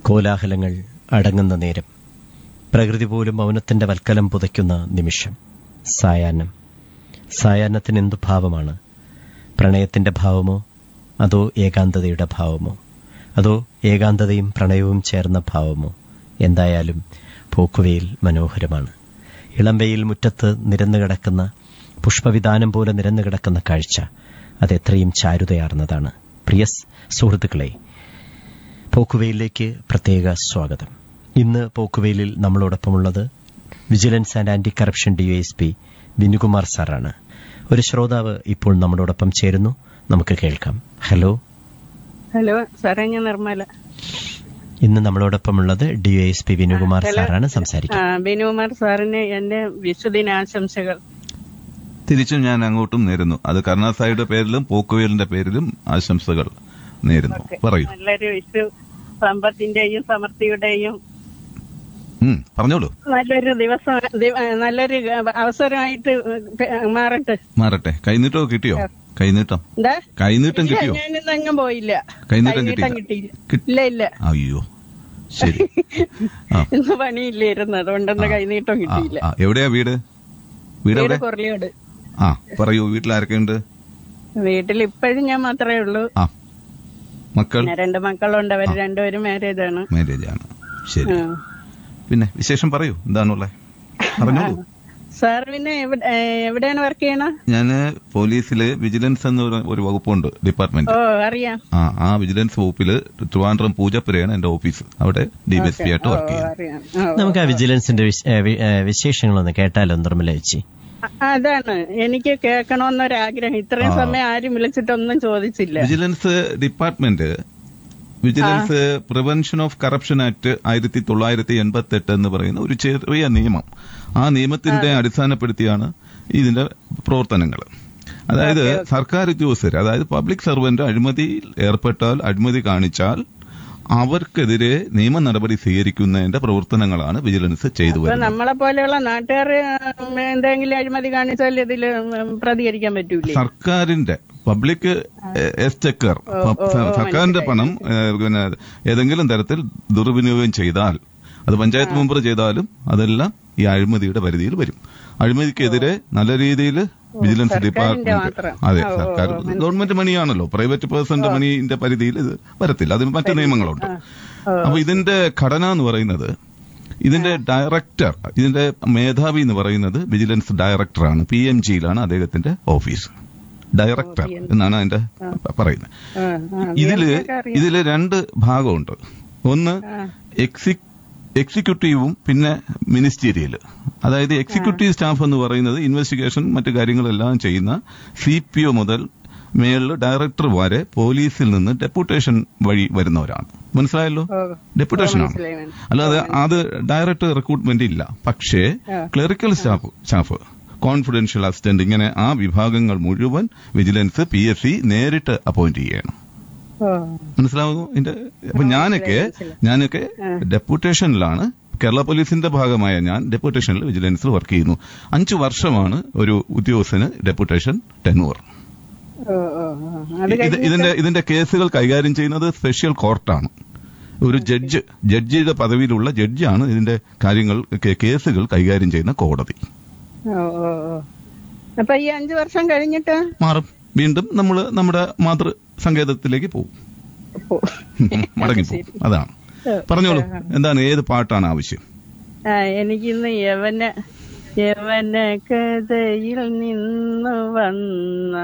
കോലാഹലങ്ങൾ അടങ്ങുന്ന നേരം പ്രകൃതി പോലും മൗനത്തിന്റെ വൽക്കലം പുതയ്ക്കുന്ന നിമിഷം സായാഹ്നം സായാഹ്നത്തിന് എന്തു ഭാവമാണ് പ്രണയത്തിന്റെ ഭാവമോ അതോ ഏകാന്തതയുടെ ഭാവമോ അതോ ഏകാന്തതയും പ്രണയവും ചേർന്ന ഭാവമോ എന്തായാലും പോക്കുവെയിൽ മനോഹരമാണ് ഇളംവെയിൽ മുറ്റത്ത് നിരന്നു കിടക്കുന്ന പുഷ്പവിധാനം പോലെ നിരന്നു കിടക്കുന്ന കാഴ്ച അതെത്രയും ചാരുതയാർന്നതാണ് പ്രിയ സുഹൃത്തുക്കളെ പോക്കുവെയിലേക്ക് പ്രത്യേക സ്വാഗതം ഇന്ന് പോക്കുവെയിലിൽ നമ്മളോടൊപ്പമുള്ളത് vigilance and anti corruption DYSP Vinukumar സാറാണ് ഒരു ശ്രോതാവ് ഇപ്പോൾ നമ്മളോടൊപ്പം ചേരുന്നു നമുക്ക് കേൾക്കാം ഹലോ ഹലോ സാറേ ഞാൻ നിർമ്മല ഇന്ന് നമ്മളോടൊപ്പമുള്ളത് ഡിവൈഎസ്പി വിനുകുമാർ ഹലോ. സാറാണ് ആ, സംസാരിക്കുന്നത് ബിനുകുമാർ സാറിന് എന്റെ വിശുദിനാശംസകൾ തിരിച്ചും ഞാൻ അങ്ങോട്ടും നേരുന്നു അത് കരുണാസായിയുടെ പേരിലും പോക്കുവേലിന്റെ പേരിലും ആശംസകൾ നേരുന്നു പറയൂ നല്ലൊരു വിഷു സമ്പത്തിന്റെയും സമൃദ്ധിയുടെയും ഉം, പറഞ്ഞോളൂ നല്ലൊരു ദിവസം ദി- നല്ലൊരു അവസരമായിട്ട് മാറട്ടെ മാറട്ടെ കൈനീട്ടം കിട്ടിയോ കൈനീട്ടം എന്താ കൈനീട്ടം ഇല്ല കിട്ടിയോ ഞാനിന്ന് എങ്ങും പോയില്ല കൈനീട്ടം കൈനീട്ടം കിട്ടിയില്ല കിട്ടിയില്ല കിട്ടി- ഇല്ല ഇല്ല അയ്യോ ശരി ആ ഇന്ന് പണിയില്ലായിരുന്നു അതുകൊണ്ടൊന്ന് കൈനീട്ടം ആ, കിട്ടിയില്ല ആ, എവിടെയാ വീട് വീട് വീട് എവിടെ കൊറലിയോട് ആ പറയൂ വീട്ടിൽ ആരൊക്കെയുണ്ട് വീട്ടിൽ ഇപ്പോഴും ഞാൻ മാത്രമേ ഉള്ളൂ ആ മക്കൾ പിന്നെ രണ്ട് മക്കളുണ്ട് അവര് രണ്ടുപേരും മാരേജ് ആണ് മാരേജ് ആണ് ശരി ആ. പിന്നെ വിശേഷം പറയൂ എന്താണുള്ളത് പറഞ്ഞോളൂ സാർ പിന്നെ എവിടെ- ഏ, എവിടെയാണ് വർക്ക് ചെയ്യണ ഞാന് പോലീസില് വിജിലൻസ് എന്ന ഒരു- ഒരു വകുപ്പുണ്ട് ഡിപ്പാർട്ട്മെന്റ് ഓ അറിയാം ആ ആ വിജിലൻസ് വകുപ്പില് ട്രിവാൻഡ്രം പൂജപ്പുരയാണ് എന്റെ ഓഫീസ് അവിടെ ഡിവൈഎസ്പി ആയിട്ട് ഓ, വർക്ക് ചെയ്യുന്നു അറിയാം ഓ, നമുക്ക് ആ വിജിലൻസിന്റെ വിശ- ഏ, വി- ഏ, വിശേഷങ്ങളൊന്ന് കേട്ടാലോ നിർമ്മല ചേച്ചി അ- അതാണ് എനിക്ക് കേൾക്കണമെന്നൊരാഗ്രഹം ഇത്രയും സമയം ആരും വിളിച്ചിട്ടൊന്നും ചോദിച്ചില്ല vigilance department vigilance prevention of corruption act ആയിരത്തി തൊള്ളായിരത്തി എൺപത്തി എട്ട് എന്ന് പറയുന്ന ഒരു ചെറിയ നിയമം ആ നിയമത്തിന്റെ അടിസ്ഥാനപ്പെടുത്തിയാണ് ഇതിന്റെ പ്രവർത്തനങ്ങൾ അതായത് സർക്കാർ ഉദ്യോഗസ്ഥർ അതായത് പബ്ലിക് സർവന്റ് അഴിമതിയിൽ ഏർപ്പെട്ടാൽ അഴിമതി കാണിച്ചാൽ അവർക്കെതിരെ നിയമ നടപടി സ്വീകരിക്കുന്നതിന്റെ പ്രവർത്തനങ്ങളാണ് വിജിലൻസ് ചെയ്തു അപ്പൊ വരുന്നത് നമ്മളെ പോലെയുള്ള നാട്ടുകാർ എന്തെങ്കിലും അഴിമതി കാണിച്ചാൽ ഇതിൽ പ്രതികരിക്കാൻ പറ്റൂലേ സർക്കാരിന്റെ പബ്ലിക് എക്സ്ചക്കർ സർക്കാരിന്റെ പണം ഏഹ്, പിന്നെ ഏതെങ്കിലും തരത്തിൽ ദുർവിനിയോഗം ചെയ്താൽ അത് പഞ്ചായത്ത് മെമ്പർ ചെയ്താലും അതെല്ലാം ഈ അഴിമതിയുടെ പരിധിയിൽ വരും അഴിമതിക്കെതിരെ നല്ല രീതിയിൽ വിജിലൻസ് സർക്കാരിന്റെ ഡിപ്പാർട്ട്മെന്റ് മാത്രം. അതെ ഓ, ഓ, സർക്കാർ ഓ, മനസ്സിലായി. ഗവൺമെന്റ് മണിയാണല്ലോ പ്രൈവറ്റ് പേഴ്സന്റെ മണിന്റെ പരിധിയിൽ ഇത് വരത്തില്ല അതിന് മറ്റു നിയമങ്ങളുണ്ട് അപ്പൊ ഇതിന്റെ ഘടന എന്ന് പറയുന്നത് ഇതിന്റെ ഡയറക്ടർ ഇതിന്റെ മേധാവി എന്ന് പറയുന്നത് വിജിലൻസ് ഡയറക്ടറാണ് പി എം ജിയിലാണ് അദ്ദേഹത്തിന്റെ ഓഫീസ് ഡയറക്ടർ എന്നാണ് അതിന്റെ പറയുന്നത് ആ, ആ, ഇതില് എനിക്കൊക്കെ അറിയാം. ഇതില് രണ്ട് ഭാഗമുണ്ട് ഒന്ന് എക്സി എക്സിക്യൂട്ടീവും പിന്നെ മിനിസ്റ്റീരിയൽ അതായത് എക്സിക്യൂട്ടീവ് സ്റ്റാഫ് എന്ന് പറയുന്നത് ഇൻവെസ്റ്റിഗേഷൻ മറ്റു കാര്യങ്ങളെല്ലാം ചെയ്യുന്ന സി പി ഒ മുതൽ മേളിൽ ഡയറക്ടർ വരെ പോലീസിൽ നിന്ന് ഡെപ്യൂട്ടേഷൻ വഴി വരുന്നവരാണ് മനസ്സിലായല്ലോ ഓ, ഡെപ്യൂട്ടേഷൻ ആണ് മനസ്സിലായി, മനസ്സിലായി. അല്ലാതെ അത് ഡയറക്റ്റ് റിക്രൂട്ട്മെന്റ് ഇല്ല പക്ഷേ clerical staff staff confidential assistant ഇങ്ങനെ ആ വിഭാഗങ്ങൾ മുഴുവൻ വിജിലൻസ് പി എസ് സി നേരിട്ട് അപ്പോയിന്റ് ചെയ്യണം ഓ, മനസ്സിലാവുന്നു ഇതിന്റെ അപ്പൊ ഞാനൊക്കെ ഞാനൊക്കെ ഡെപ്യൂട്ടേഷനിലാണ് കേരള പോലീസിന്റെ ഭാഗമായ ഞാൻ ഡെപ്യൂട്ടേഷനിൽ വിജിലൻസിൽ വർക്ക് ചെയ്യുന്നു അഞ്ചു വർഷമാണ് ഒരു ഉദ്യോഗസ്ഥന് ഡെപ്യൂട്ടേഷൻ ടെന്നൂർ ഓ, ഓ, ഓ. അത് ഇത് ഇതിന്റെ ഇതിന്റെ കേസുകൾ കൈകാര്യം ചെയ്യുന്നത് സ്പെഷ്യൽ കോർട്ടാണ് ഒരു ജഡ്ജ് ജഡ്ജിയുടെ പദവിയിലുള്ള ജഡ്ജിയാണ് ഇതിന്റെ കാര്യങ്ങൾ കേ- കേസുകൾ കൈകാര്യം ചെയ്യുന്ന കോടതി ഓ, ഓ, ഓ. അപ്പൊ ഈ അഞ്ചു വർഷം കഴിഞ്ഞിട്ട് മാറും വീണ്ടും നമ്മൾ നമ്മുടെ മാതൃ സങ്കേതത്തിലേക്ക് പോകും പോ. മടങ്ങിപ്പോകും അതാണ് പറഞ്ഞോളൂ എന്താണ് ഏത് പാട്ടാണ് ആവശ്യം ആ എനിക്കിന്ന് യവന യവന കഥയിൽ നിന്നു വന്ന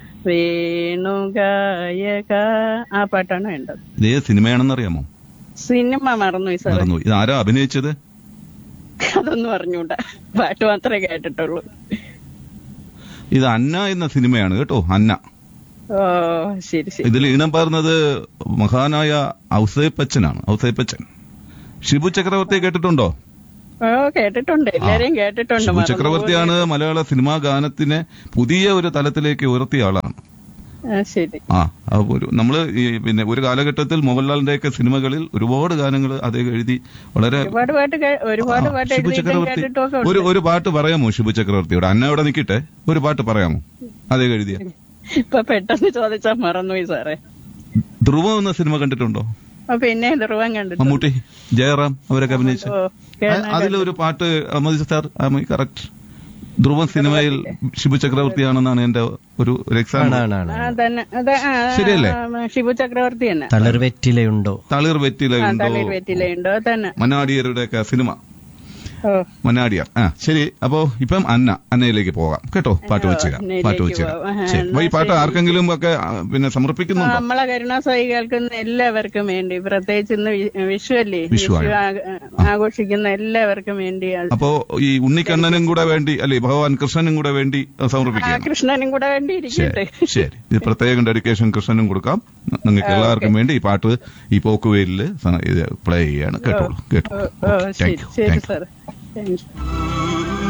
വേണുഗായക ആ പാട്ടാണ് വേണ്ടത് ഇത് ഏത് സിനിമയാണെന്ന് അറിയാമോ സിനിമ മറന്നു സാറേ മറന്നു ഇത് ആരാ അഭിനയിച്ചത് അതൊന്നും അറിഞ്ഞൂടാ പാട്ട് മാത്രമേ കേട്ടിട്ടുള്ളൂ ഇത് അന്ന എന്ന സിനിമയാണ് കേട്ടോ അന്ന ഓ ശരി ശരി ഇതിൽ ഇണം പറഞ്ഞത് മഹാനായ ഔസേപ്പച്ചനാണ് ഔസേപ്പച്ചൻ ഷിബു ചക്രവർത്തി കേട്ടിട്ടുണ്ടോ ഓ കേട്ടിട്ടുണ്ട് എല്ലാരെയും കേട്ടിട്ടുണ്ട് ഷിബു മറന്നു ചക്രവർത്തിയാണ് മലയാള സിനിമാ ഗാനത്തിനെ പുതിയ ഒരു തലത്തിലേക്ക് ഉയർത്തിയ ആളാണ് ആ, ശരി ആ ആ ഒരു നമ്മള് ഈ പിന്നെ ഒരു കാലഘട്ടത്തിൽ മോഹൻലാലിന്റെ ഒക്കെ സിനിമകളിൽ ഒരുപാട് ഗാനങ്ങൾ അദ്ദേഹം എഴുതി വളരെ ഒരുപാട് പാട്ട് കേ- ഒരുപാട് ആ, പാട്ട് ഷിബു എഴുതിയിട്ടും ചക്രവർത്തി കേട്ടിട്ടും ഒക്കെ ഒരു ഉണ്ട് ഒരു പാട്ട് പറയാമോ ഷിബു ചക്രവർത്തിയോട് അന്ന അവിടെ നിൽക്കട്ടെ ഒരു പാട്ട് പറയാമോ അദ്ദേഹം എഴുതിയ ഇപ്പൊ പെട്ടെന്ന് ചോദിച്ചാ മറന്നുപോയി സാറേ ധ്രുവം എന്ന സിനിമ കണ്ടിട്ടുണ്ടോ ഓ ഓ, പിന്നെ ധ്രുവം കണ്ടിട്ടുണ്ട് മമ്മൂട്ടി ജയറാം അവരൊക്കെ അഭിനയിച്ച ഓ, കേൾക്കാൻ അതിലൊരു പാട്ട് അഹമ്മദ് സാർ കറക്റ്റ് ധ്രുവൻ സിനിമയിൽ ഷിബു ചക്രവർത്തിയാണെന്നാണ് എന്റെ ഒരു ഒരു എക്സാമ്പിൾ ആണ് ആണ് ആ തന്നെ അതെ ആ, ആ, ശരിയല്ലേ? ആ, ഷിബു ചക്രവർത്തി തന്നെ തളിർവെറ്റിലയുണ്ടോ തളിർ വെറ്റിലുണ്ടോ തള്ളിയിൽ വെറ്റിലുണ്ടോ തന്നെ മനാടിയരുടെ ഒക്കെ സിനിമ ഓ മനാടിയർ ആ ശരി അപ്പോ ഇപ്പം അന്ന അന്നയിലേക്ക് പോകാം കേട്ടോ പാട്ട് വെച്ചുക അന്നയിലേക്ക് പാട്ട് വെച്ചുക പോവാം. ആ, ശരി എന്നാ അപ്പൊ ഈ പാട്ട് ആർക്കെങ്കിലും ഒക്കെ ആ, പിന്നെ സമർപ്പിക്കുന്നുണ്ടോ നമ്മളെ കരുണാസായി കേൾക്കുന്ന എല്ലാവർക്കും വേണ്ടി പ്രത്യേകിച്ച് ഇന്ന് വി- വിഷുവല്ലേ വിഷു ആണ്. ആ- ആഘോഷിക്കുന്ന എല്ലാവർക്കും വേണ്ടി അത് അപ്പോ ഈ ഉണ്ണിക്കണ്ണനും കൂടെ വേണ്ടി അല്ലെ ഭഗവാൻ കൃഷ്ണനും കൂടെ വേണ്ടി ആ സമർപ്പിക്കുകയാണ് കൃഷ്ണനും കൂടെ വേണ്ടി ഇരിക്കട്ടെ ശരി ശരി ഇത് പ്രത്യേകം ഡെഡിക്കേഷൻ കൃഷ്ണനും കൊടുക്കാം നിങ്ങൾക്ക് എല്ലാവർക്കും വേണ്ടി ഈ പാട്ട് ഈ പോക്കുവേലില് ഇത് പ്ലേ ചെയ്യാണ് കേട്ടോളൂ കേട്ടോ ഓ ഓ, ശരി താങ്ക് യു ശരി thank you sir thank U